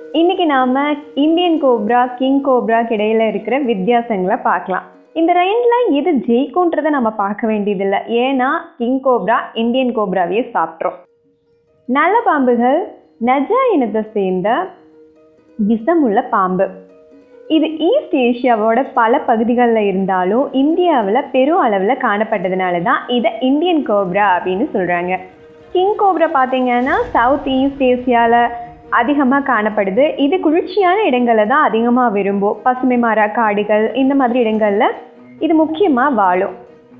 இன்னைக்கு நாம Indian cobra king கோப்ராக்கு இடையில இருக்கிற வித்தியாசங்களை பார்க்கலாம் இந்த ரெண்டில் எது ஜெயிக்கும்ன்றதை நம்ம பார்க்க வேண்டியதில்லை ஏன்னா கிங் கோப்ரா இந்தியன் கோப்ராவையே சாப்பிட்றோம் நல்ல பாம்புகள் நஜா இனத்தை சேர்ந்த விஷமுள்ள பாம்பு இது ஈஸ்ட் ஏஷியாவோட பல பகுதிகளில் இருந்தாலும் இந்தியாவில் பெரும் அளவில் காணப்பட்டதுனால தான் இதை இந்தியன் கோப்ரா அப்படின்னு சொல்கிறாங்க கிங் கோப்ரா பார்த்தீங்கன்னா சவுத் ஈஸ்ட் ஏசியாவில் அதிகமாக காணப்படுது இது குளிர்ச்சியான இடங்களில் தான் அதிகமாக விரும்பும் பசுமை மர காடுகள் இந்த மாதிரி இடங்களில் இது முக்கியமாக வாழும்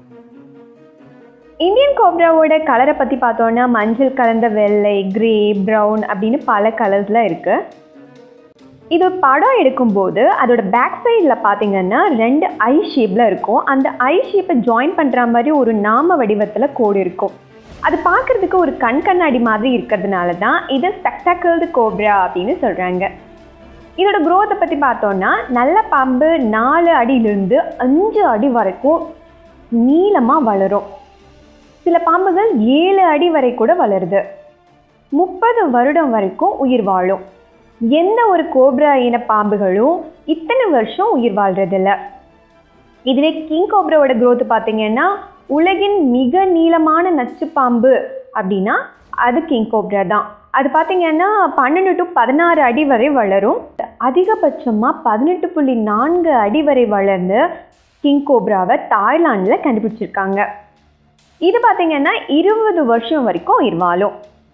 இந்தியன் கோப்ராவோட கலரை பற்றி பார்த்தோன்னா மஞ்சள் கலந்த வெள்ளை கிரே ப்ரௌன் அப்படின்னு பல கலர்ஸில் இருக்குது இது படம் எடுக்கும்போது அதோட பேக் சைடில் பார்த்தீங்கன்னா ரெண்டு ஐ ஷேப்பில் இருக்கும் அந்த ஐ ஷேப்பை ஜாயின் பண்ணுற மாதிரி ஒரு நாம வடிவத்தில் கோடு இருக்கும் அது பார்க்குறதுக்கு ஒரு கண் கண்ணாடி மாதிரி இருக்கிறதுனால தான் இது ஸ்பெக்டாக்கிள்டு கோப்ரா அப்படின்னு சொல்கிறாங்க இதோட குரோத்தை பற்றி பார்த்தோன்னா நல்ல பாம்பு நாலு அடியிலிருந்து அஞ்சு அடி வரைக்கும் நீளமாக வளரும் சில பாம்புகள் ஏழு அடி வரை கூட வளருது முப்பது வருடம் வரைக்கும் உயிர் வாழும் எந்த ஒரு கோப்ரா இன பாம்புகளும் இத்தனை வருஷம் உயிர் வாழ்றதில்ல இதுவே கிங் கோப்ராவோட growth பார்த்தீங்கன்னா உலகின் மிக நீளமான நச்சு பாம்பு அப்படின்னா அது கிங் கோப்ரா தான் அது பார்த்தீங்கன்னா பன்னெண்டு டு பதினாறு அடி வரை வளரும் அதிகபட்சமாக பதினெட்டு புள்ளி நான்கு அடி வரை வளர்ந்து கிங் கோப்ராவை தாய்லாண்டில் கண்டுபிடிச்சிருக்காங்க இது பார்த்தீங்கன்னா இருபது வருஷம் வரைக்கும் உயிர் வாழும்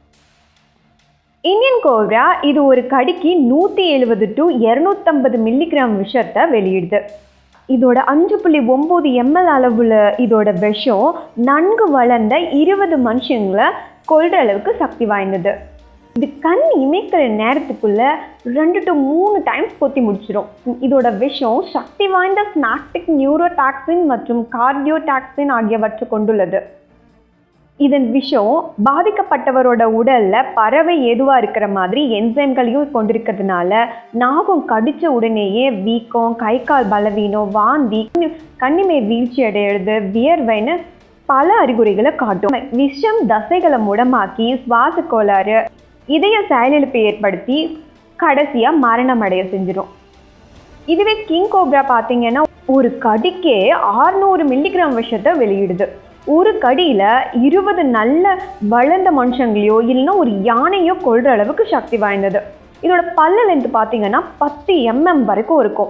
இந்தியன் கோப்ரா இது ஒரு கடிக்கு நூற்றி எழுபது டு இரநூத்தம்பது மில்லிகிராம் விஷத்தை வெளியிடுது இதோட அஞ்சு புள்ளி ஒம்பது எம்எல் அளவில் இதோட விஷம் நன்கு வளர்ந்த இருபது மனுஷங்களை கொல்ற அளவுக்கு சக்தி வாய்ந்தது இது கண் இமைக்கிற நேரத்துக்குள்ள ரெண்டு டு மூணு டைம்ஸ் கொத்தி முடிச்சிடும் இதோட விஷம் சக்தி வாய்ந்த ஸ்னாக்டிக் நியூரோடாக்சின் மற்றும் கார்டியோடாக்சின் ஆகியவற்றை கொண்டுள்ளது இதன் விஷம் பாதிக்கப்பட்டவரோட உடல்ல பறவை எதுவாக இருக்கிற மாதிரி என்சைம்களையும் கொண்டிருக்கிறதுனால நாகம் கடிச்ச உடனேயே வீக்கம் கை கால் பலவீனம் வாந்தி கண்ணிமை வீழ்ச்சி அடையிறது வியர்வைன்னு பல அறிகுறிகளை காட்டும் விஷம் தசைகளை முடமாக்கி சுவாச கோளாறு இதய செயலிழப்பை ஏற்படுத்தி கடைசியாக மரணம் அடைய செஞ்சிடும் இதுவே கிங் கோப்ரா பார்த்தீங்கன்னா ஒரு கடிக்கே 600 மில்லிகிராம் விஷத்தை வெளியிடுது ஒரு கடியில் இருபது நல்ல வளர்ந்த மனுஷங்களையோ இல்லைன்னா ஒரு யானையோ கொள்ற அளவுக்கு சக்தி வாய்ந்தது இதோட பல்லு லென்த் பார்த்தீங்கன்னா பத்து எம்எம் வரைக்கும் இருக்கும்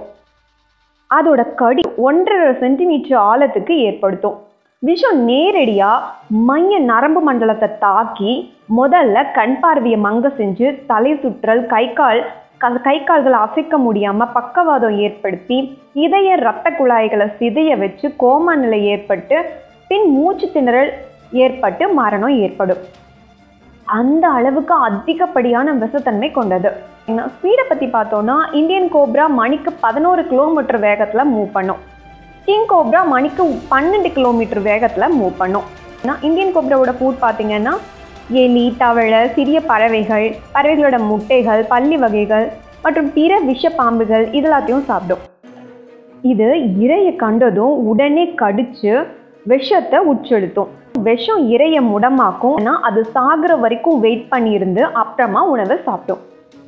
அதோட கடி ஒன்றரை சென்டிமீட்டர் ஆழத்துக்கு ஏற்படுத்தும் விஷம் நேரடியாக மைய நரம்பு மண்டலத்தை தாக்கி முதல்ல கண் பார்வையை மங்க செஞ்சு தலை சுற்றல் கை கால் க- கை கால்களை அசைக்க முடியாமல் பக்கவாதம் ஏற்படுத்தி இதய இரத்த குழாய்களை சிதைய வச்சு கோமா நிலை ஏற்பட்டு பின் மூச்சு திணறல் ஏற்பட்டு மரணம் ஏற்படும் அந்த அளவுக்கு அதிகப்படியான விஷத்தன்மை கொண்டது ஸ்பீடை பற்றி பார்த்தோன்னா இந்தியன் கோப்ரா மணிக்கு பதினோரு கிலோமீட்டர் வேகத்தில் மூவ் பண்ணும் கிங் கோப்ரா மணிக்கு பன்னெண்டு கிலோமீட்டர் வேகத்தில் மூவ் பண்ணும் ஆனா, இந்தியன் கோப்ராவோட ஃபுட் பார்த்தீங்கன்னா எலி தவளை சிறிய பறவைகள் பறவைகளோட முட்டைகள் பல்லி வகைகள் மற்றும் பிற விஷ பாம்புகள் இதெல்லாத்தையும் சாப்பிடும் இது இரையை கண்டதும் உடனே கடிச்சு விஷத்தை உட்செலுத்தும் விஷம் இரையை முடமாக்கும் ஆனா அது சாகுற வரைக்கும் வெயிட் பண்ணியிருந்து அப்புறமா உணவை சாப்பிடும்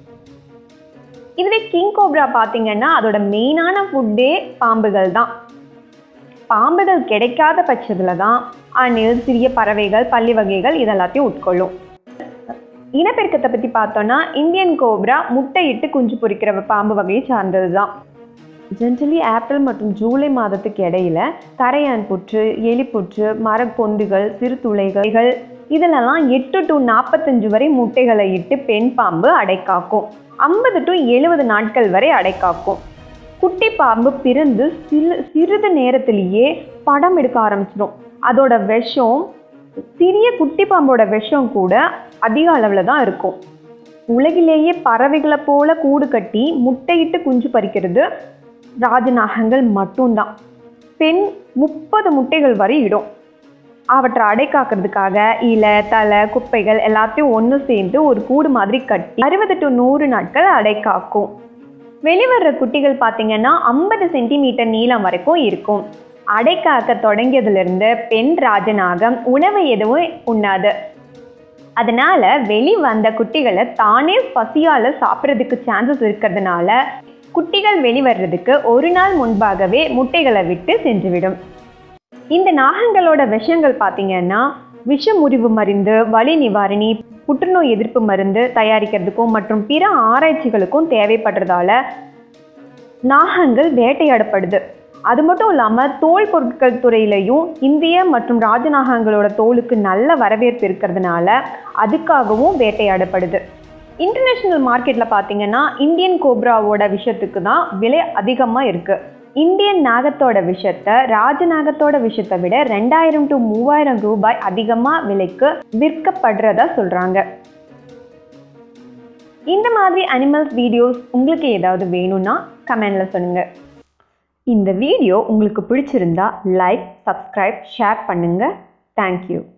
இதுவே கிங் கோப்ரா பார்த்தீங்கன்னா அதோட மெயினான ஃபுட்டே பாம்புகள் தான் பாம்புகள் கிடைக்காத பட்சத்தில் தான் அணில் சிறிய பறவைகள் பள்ளி வகைகள் இதெல்லாத்தையும் உட்கொள்ளும் இனப்பெருக்கத்தை பற்றி பார்த்தோன்னா இந்தியன் கோப்ரா முட்டையிட்டு குஞ்சு பொரிக்கிற பாம்பு வகையை சார்ந்தது தான் ஜென்ரலி ஏப்ரல் மற்றும் ஜூலை மாதத்துக்கு இடையில கரையான் புற்று எலிப்புற்று மரப்பொந்துகள் சிறு துளைகள் இதிலெல்லாம் எட்டு டு நாற்பத்தஞ்சு வரை முட்டைகளை இட்டு பெண் பாம்பு அடைக்காக்கும் ஐம்பது டு எழுபது நாட்கள் வரை அடைக்காக்கும் குட்டி பாம்பு பிறந்து சிறு சிறிது நேரத்திலேயே படம் எடுக்க ஆரம்பிச்சிடும் அதோட விஷம் சிறிய குட்டி பாம்போட விஷம் கூட அதிக அளவில் தான் இருக்கும் உலகிலேயே பறவைகளை போல கூடு கட்டி முட்டையிட்டு குஞ்சு பறிக்கிறது ராஜநாகங்கள் மட்டும்தான் பெண் முப்பது முட்டைகள் வரை இடும் அவற்றை அடைக்காக்கிறதுக்காக இலை தலை குப்பைகள் எல்லாத்தையும் ஒன்று சேர்ந்து ஒரு கூடு மாதிரி கட்டி அறுபது டு நூறு நாட்கள் அடைக்காக்கும் வெளிவர்ற குட்டிகள் பார்த்தீங்கன்னா ஐம்பது சென்டிமீட்டர் நீளம் வரைக்கும் இருக்கும் அடைக்காக்க தொடங்கியதிலிருந்து பெண் ராஜநாகம் உணவு எதுவும் உண்ணாது அதனால வெளி வந்த குட்டிகளை தானே பசியால் சாப்பிட்றதுக்கு சான்சஸ் இருக்கிறதுனால குட்டிகள் வெளிவர்றதுக்கு ஒரு நாள் முன்பாகவே முட்டைகளை விட்டு சென்றுவிடும் இந்த நாகங்களோட விஷங்கள் பார்த்தீங்கன்னா விஷ முறிவு மருந்து வலி நிவாரணி புற்றுநோய் எதிர்ப்பு மருந்து தயாரிக்கிறதுக்கும் மற்றும் பிற ஆராய்ச்சிகளுக்கும் தேவைப்படுறதால நாகங்கள் வேட்டையாடப்படுது அது மட்டும் இல்லாமல் தோல் பொருட்கள் துறையிலையும் இந்திய மற்றும் ராஜநாகங்களோட தோலுக்கு நல்ல வரவேற்பு இருக்கிறதுனால அதுக்காகவும் வேட்டையாடப்படுது இன்டர்நேஷ்னல் மார்க்கெட்டில் பார்த்தீங்கன்னா இந்தியன் கோப்ராவோட விஷயத்துக்கு தான் விலை அதிகமாக இருக்குது இந்தியன் நாகத்தோட விஷத்தை ராஜநாகத்தோட விஷத்தை விட ரெண்டாயிரம் டு மூவாயிரம் ரூபாய் அதிகமாக விலைக்கு விற்கப்படுறதா சொல்கிறாங்க இந்த மாதிரி அனிமல்ஸ் வீடியோஸ் உங்களுக்கு ஏதாவது வேணும்னா கமெண்டில் சொல்லுங்கள் இந்த வீடியோ உங்களுக்கு பிடிச்சிருந்தா லைக் சப்ஸ்கிரைப் ஷேர் பண்ணுங்கள் தேங்க்யூ